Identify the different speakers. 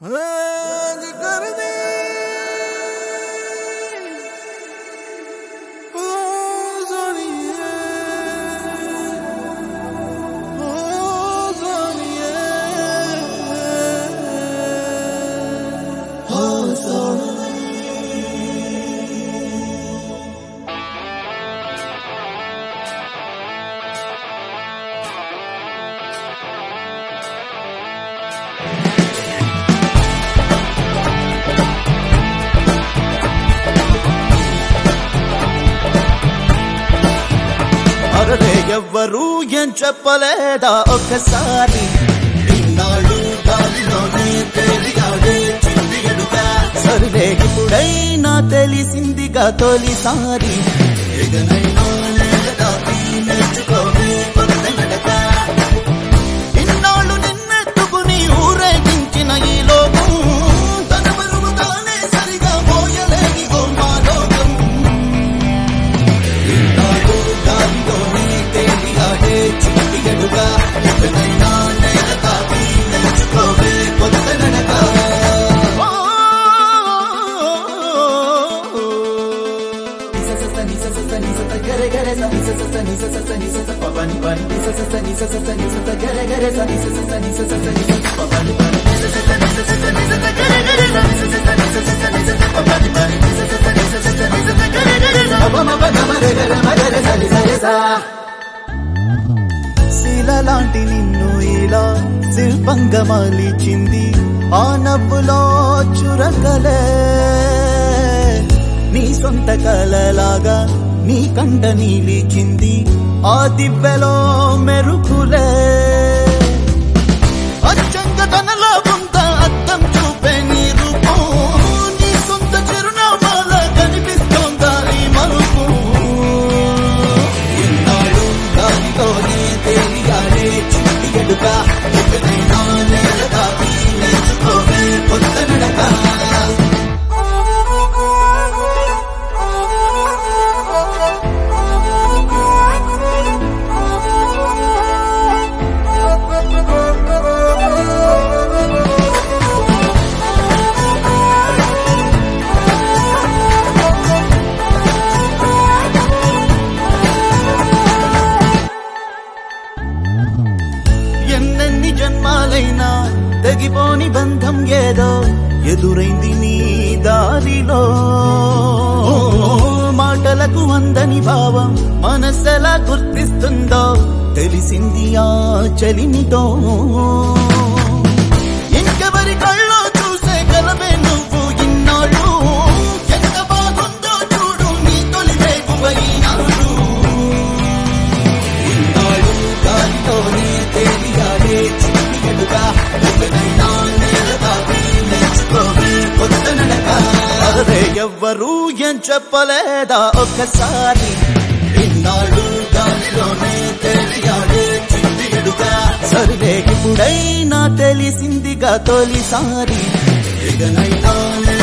Speaker 1: आज कर दे ओ सोनिए ओ सोनिए ओ सोनिए అరడే ఎవ్వరు ఏం చెప్పలేదా ఒక్కసారి ఇన్నాళ్ళు గాలిలోనే తేలియాడే చిన్ని ఎడుక సరిలే ఇప్పుడైనా తెలిసిందిగా తొలిసారి ఇకనైనా నేలదాటి నేర్చుకోవే కొత్త నడక ఇన్నాళ్ళు నిన్నెత్తుకుని ఊరేగించిన ఈ లోకం తన బరువు తానే సరిగా మోయలేని ఓ మాలోకం ఇన్నాళ్ళు గాలిలోనే తేలియాడే చిట్టి ఎడుగా ఇకనైనా నేల తాకి నేర్చుకోవే కొత్త నడక శిలలాంటి నిన్ను ఇలా శిల్పంగా మలిచింది ఆ నవ్వులో చురకలే నీ సొంత కలలాగా నీ కంట నీలిచింది ఆ దివ్యలో మెరుపులే అచ్చంగా తనలో కొంత అద్దం చూపే నీ రూపం నీ సొంత చిరునామాల కనిపిస్తోందా ఈ మరుపు ఇన్నాళ్ళు గాలితోనే తేలియాడే చిట్టి ఎడుక ఎక్కడైనా నేల దాటి నేర్చుకోవే కొత్త నడక ఎన్నెన్ని జన్మాలైనా తెగిపోని బంధం ఏదో ఎదురైంది నీ దారిలో మాటలకు అందని భావం మనసెలా గుర్తిస్తుందో తెలిసింది ఆ చలిమితో ఇంకెవరి కళ్ళో చూసే కలవే నువ్వు ఇన్నాళ్ళు ఎంత బాగుందో చూడు నీ తొలి వేగువైనాడు ఇన్నాళ్ళు గాలితోనే తేలియాడే చిన్ని ఎడుగా ఎక్కడైనా నేల దాటి నేర్చుకోవే కొత్త నడక అరే ఎవ్వరు ఏం చెప్పలేదా ఒక్కసారి ఇన్నాళ్ళు గాలిలోనే తేలియాడే చిన్ని ఎడుగా సరిలే ఇప్పుడైనా తెలిసిందిగా తొలిసారి ఇకనైనా